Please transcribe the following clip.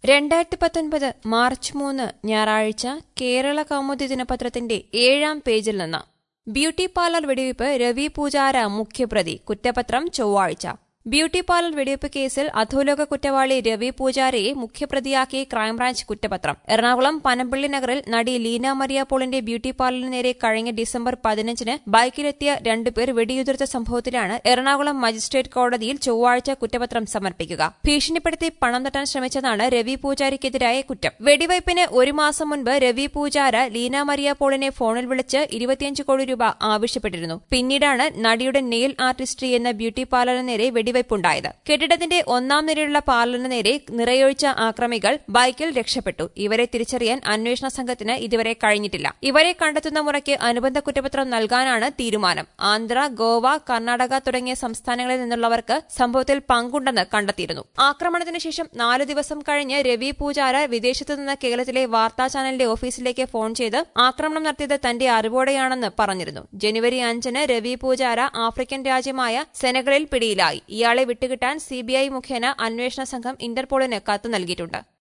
രണ്ടായിരത്തി പത്തൊൻപത് മാർച്ച് മൂന്ന് ഞായറാഴ്ച കേരള കൗമുദി ദിനപത്രത്തിന്റെ ഏഴാം പേജിൽ നിന്ന് ബ്യൂട്ടി പാർലർ വെടിവയ്പ് രവി പൂജാര മുഖ്യപ്രതി കുറ്റപത്രം ചൊവ്വാഴ്ച ബ്യൂട്ടി പാർലർ വെടിവയ്പ് കേസിൽ അധോലോക കുറ്റവാളി രവി പൂജാരയെ മുഖ്യപ്രതിയാക്കി ക്രൈംബ്രാഞ്ച് കുറ്റപത്രം എറണാകുളം പനമ്പള്ളി നഗറിൽ നടി ലീന മരിയ പോളിന്റെ ബ്യൂട്ടി പാർലറിന് നേരെ കഴിഞ്ഞ ഡിസംബർ പതിനഞ്ചിന് ബൈക്കിലെത്തിയ രണ്ടുപേർ വെടിയുതിർത്ത സംഭവത്തിലാണ് എറണാകുളം മജിസ്ട്രേറ്റ് കോടതിയിൽ ചൊവ്വാഴ്ച കുറ്റപത്രം സമർപ്പിക്കുക ഭീഷണിപ്പെടുത്തി പണം തട്ടാൻ ശ്രമിച്ചതാണ് രവി പൂജാരിക്കെതിരായ കുറ്റം വെടിവയ്പിന് ഒരു മാസം മുൻപ് രവി പൂജാര ലീന മരിയ പോളിനെ ഫോണിൽ വിളിച്ച് ഇരുപത്തിയഞ്ച് കോടി രൂപ ആവശ്യപ്പെട്ടിരുന്നു പിന്നീടാണ് നടിയുടെ നെയിൽ ആർട്ടിസ്ട്രി എന്ന ബ്യൂട്ടി പാർലറിന് നേരെ വെടിവയ്പുണ്ടായത് കെട്ടിടത്തിന്റെ ഒന്നാം നിരയുള്ള പാർലറിന് നേരെ നിറയൊഴിച്ച ആക്രമികൾ ബൈക്കിൽ രക്ഷപ്പെട്ടു ഇവരെ തിരിച്ചറിയാൻ അന്വേഷണ സംഘത്തിന് ഇതുവരെ കഴിഞ്ഞിട്ടില്ല ഇവരെ കണ്ടെത്തുന്ന മുറയ്ക്ക് അനുബന്ധ കുറ്റപത്രം നൽകാനാണ് തീരുമാനം ആന്ധ്ര ഗോവ കർണാടക തുടങ്ങിയ സംസ്ഥാനങ്ങളിൽ നിന്നുള്ളവർക്ക് സംഭവത്തിൽ പങ്കുണ്ടെന്ന് കണ്ടെത്തിയിരുന്നു ആക്രമണത്തിന് ശേഷം നാലു ദിവസം കഴിഞ്ഞ് രവി പൂജാര വിദേശത്തു നിന്ന് കേരളത്തിലെ വാർത്താ ചാനലിന്റെ ഓഫീസിലേക്ക് ഫോൺ ചെയ്ത് ആക്രമണം നടത്തിയത് തന്റെ അറിവോടെയാണെന്ന് പറഞ്ഞിരുന്നു ജനുവരി അഞ്ചിന് രവി പൂജാര ആഫ്രിക്കൻ രാജ്യമായ സെനഗലിൽ പിടിയിലായി ഇയാളെ വിട്ടുകിട്ടാൻ സിബിഐ മുഖേന അന്വേഷണ സംഘം ഇന്റർപോളിന് കത്ത് നൽകിയിട്ടുണ്ട്